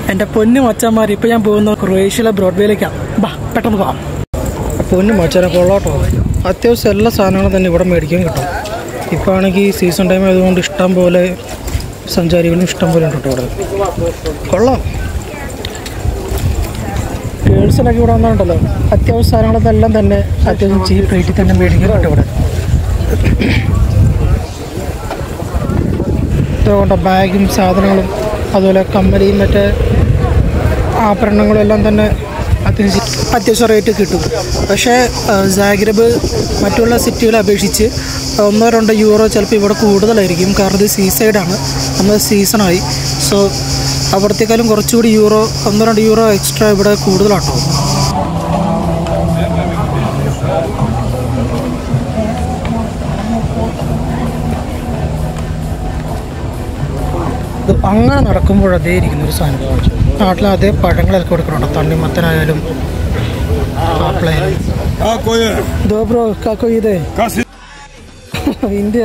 എൻ്റെ പൊന്നു മച്ചന്മാർ ഇപ്പം ഞാൻ പോകുന്ന ക്രൊയേഷ്യയിലെ ബ്രോഡ്വേയിലേക്കാണ് ബാ പെട്ടെന്ന് പോകാം പൊന്നു മച്ചാനെ കൊള്ളാട്ടോ അത്യാവശ്യം എല്ലാ സാധനങ്ങളും തന്നെ ഇവിടെ മേടിക്കാൻ കിട്ടും ഇപ്പോൾ ആണെങ്കിൽ സീസൺ ടൈം ആയതുകൊണ്ട് ഇഷ്ടം പോലെ സഞ്ചാരികളും ഇഷ്ടം പോലെ ഉണ്ട് കേട്ടോ ഇവിടെ കൊള്ളാം ഗേൾസിനൊക്കെ ഇവിടെ വന്നിട്ടുണ്ടല്ലോ അത്യാവശ്യ സാധനങ്ങളെല്ലാം തന്നെ അത്യാവശ്യം ചീപ്പ് റേറ്റിൽ തന്നെ മേടിക്കാൻ കിട്ടും ഇവിടെ ഇതുകൊണ്ട് ബാഗും സാധനങ്ങളും അതുപോലെ കമ്മലിയും മറ്റേ ആഭരണങ്ങളും എല്ലാം തന്നെ അത്യാവശ്യം അത്യാവശ്യം റേറ്റ് കിട്ടും പക്ഷേ ആ, സാഗ്രബ് മറ്റുള്ള സിറ്റികളെ അപേക്ഷിച്ച് ഒന്നോ രണ്ടോ യൂറോ ചിലപ്പോൾ ഇവിടെ കൂടുതലായിരിക്കും കാരണം ഇത് സീസൈഡാണ് നമ്മൾ സീസണായി സോ അവിടത്തേക്കാളും കുറച്ചുകൂടി യൂറോ ഒന്നോ രണ്ട് യൂറോ എക്സ്ട്രാ ഇവിടെ കൂടുതലാട്ടോ ഇത് അങ്ങനെ നടക്കുമ്പോൾ അതേ ഇരിക്കുന്ന ഒരു സാധനം നാട്ടിൽ അതേ പഴങ്ങളൊക്കെ കൊടുക്കണുണ്ടോ തണ്ണിമത്തനായാലും ആപ്പിളായാലും Какое? ദോബ്രോ കാക്കോ ഇതേ Касси. ഇന്ത്യ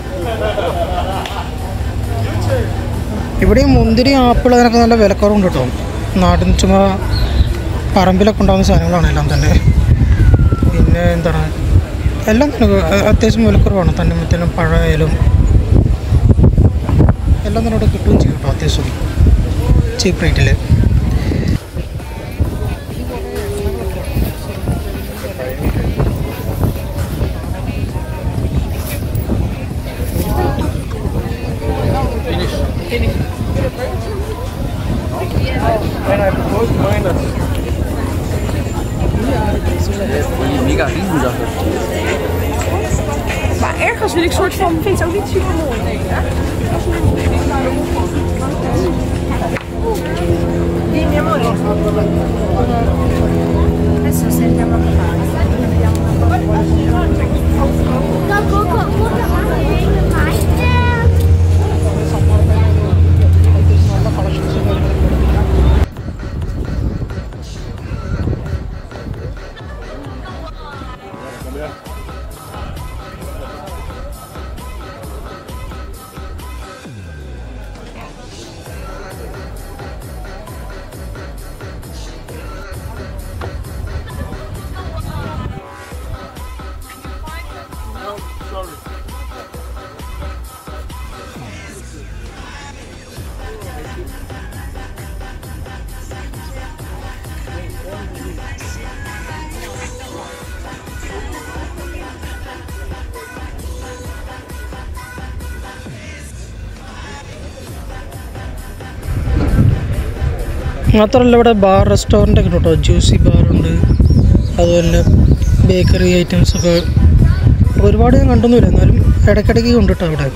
ഇവിടെ ഈ മുന്തിരി ആപ്പിൾ അതിനൊക്കെ നല്ല വിലക്കുറവുണ്ട് കേട്ടോ നാട്ടിൽ ചുമ്മാ പറമ്പിലൊക്കെ ഉണ്ടാകുന്ന സാധനങ്ങളാണ് എല്ലാം തന്നെ പിന്നെ എന്താണ് എല്ലാം തന്നെ അ- അത്യാവശ്യം വിലക്കുറവാണ് തണ്ണിമത്തനും പഴമായാലും എല്ലാം തന്നെ ഇവിടെ കിട്ടുകയും ചെയ്യും കേട്ടോ അത്യാവശ്യം ചീപ്പ് റേറ്റിൽ Mega riesensache. Maar ergens wil ik soort van, vind het ook niet super mooi. Nee, hè? Dimmi amore. Adesso sentiamo മാത്രമല്ല ഇവിടെ ബാർ റെസ്റ്റോറൻ്റ് ഒക്കെ ഉണ്ട് കേട്ടോ ജ്യൂസി ബാറുണ്ട് അതുപോലെ ബേക്കറി ഐറ്റംസ് ഒക്കെ ഒരുപാട് ഞാൻ കണ്ടൊന്നുമില്ല എന്നാലും ഇടയ്ക്കിടയ്ക്ക് ഉണ്ട് കേട്ടോ അവിടെ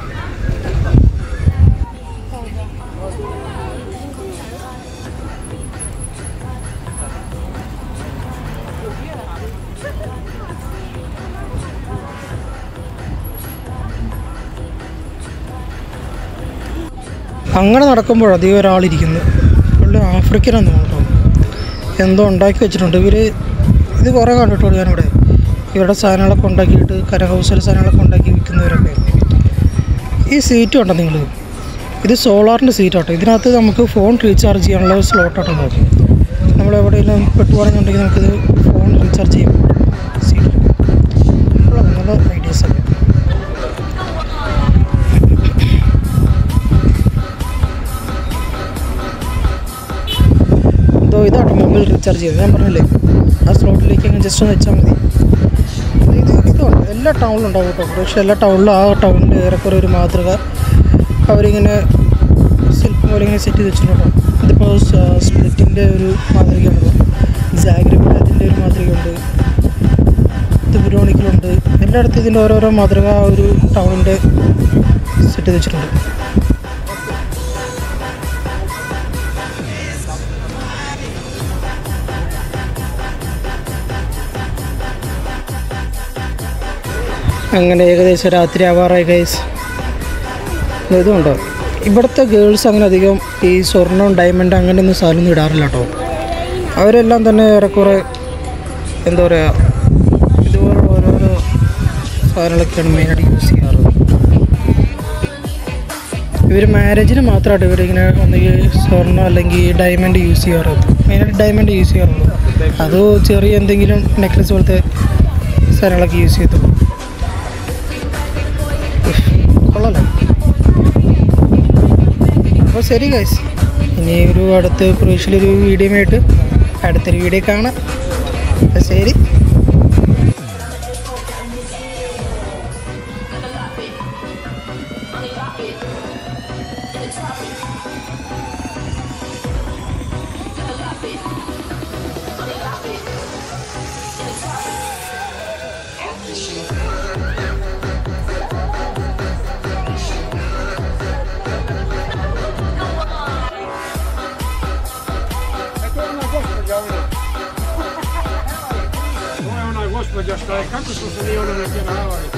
അങ്ങനെ നടക്കുമ്പോൾ അധികം ഒരാളിരിക്കുന്നു പുള്ളി ആഫ്രിക്കനാന്ന് തോന്നുന്നു എന്തോ ഉണ്ടാക്കി വെച്ചിട്ടുണ്ട് ഇവർ ഇത് കുറേ കണ്ടിട്ടുള്ളൂ ഞാനിവിടെ ഇവരുടെ സാധനങ്ങളൊക്കെ ഉണ്ടാക്കിയിട്ട് കരകൗശല സാധനങ്ങളൊക്കെ ഉണ്ടാക്കി വിൽക്കുന്നവരൊക്കെ ഈ സീറ്റ് ഉണ്ടോ നിങ്ങൾ ഇത് സോളാറിൻ്റെ സീറ്റ് ആട്ടോ ഇതിനകത്ത് നമുക്ക് ഫോൺ റീചാർജ് ചെയ്യാനുള്ള സ്ലോട്ട് ആട്ടോ നോക്കും നമ്മൾ എവിടെയെങ്കിലും പെട്ടുപോകണമെന്നുണ്ടെങ്കിൽ നമുക്കിത് ഫോൺ റീചാർജ് ചെയ്യാൻ പറ്റും സീറ്റ് നല്ല ഐഡിയാസ് ഒക്കെ എന്തോ ഇതാട്ടോ മൊബൈൽ റീചാർജ് ചെയ്തത് ഞാൻ പറഞ്ഞില്ലേ ആ സ്ലോട്ടിലേക്ക് അങ്ങ് ജസ്റ്റ് ഒന്ന് വെച്ചാൽ മതി ഇത് ഇതുണ്ട് എല്ലാ ടൗണിലും ഉണ്ടാവും കേട്ടോ പക്ഷേ എല്ലാ ടൗണിലും ആ ടൗണിൻ്റെ ഏറെക്കുറെ ഒരു മാതൃക അവരിങ്ങനെ ശില്പം പോലെ ഇങ്ങനെ സെറ്റ് ചെയ്ത് വെച്ചിട്ടുണ്ടോ ഇതിപ്പോൾ സ്പ്ലിറ്റിൻ്റെ ഒരു മാതൃകയുണ്ട് ജാഗ്രബിൽ അതിൻ്റെ ഒരു മാതൃകയുണ്ട് തിബുരോണിക്കലുണ്ട് എല്ലായിടത്തും ഇതിൻ്റെ ഓരോരോ മാതൃക ആ ഒരു ടൗണിൻ്റെ സെറ്റ് ചെയ്ത് വെച്ചിട്ടുണ്ട് അങ്ങനെ ഏകദേശം രാത്രി ആവാറായി ഗൈസ് ഇതുണ്ടോ ഇവിടുത്തെ ഗേൾസ് അങ്ങനെ അധികം ഈ സ്വർണം ഡയമണ്ട് അങ്ങനെയൊന്നും സാധനമൊന്നും ഇടാറില്ല കേട്ടോ അവരെല്ലാം തന്നെ ഏറെക്കുറെ എന്താ പറയുക ഇതുപോലെ ഓരോരോ സാധനങ്ങളൊക്കെയാണ് മെയിനായിട്ട് യൂസ് ചെയ്യാറ് ഇവർ മാരേജിന് മാത്രമായിട്ട് ഇവരിങ്ങനെ ഒന്നുകിൽ സ്വർണ്ണം അല്ലെങ്കിൽ ഡയമണ്ട് യൂസ് ചെയ്യാറുള്ളത് മെയിനായിട്ട് ഡയമണ്ട് യൂസ് ചെയ്യാറുള്ളൂ അതോ ചെറിയ എന്തെങ്കിലും നെക്ലസ് പോലത്തെ സാധനങ്ങളൊക്കെ യൂസ് ചെയ്തു കൊള്ളാലോ അപ്പോൾ ശരി ഗൈസ് ഇനി ഒരു അടുത്ത ക്രൂഷ്യലൊരു വീഡിയോ ആയിട്ട് അടുത്തൊരു വീഡിയോ കാണാം അപ്പോൾ ശരി Ona je ona gospođa što je, kako su se oni ona natjeravali?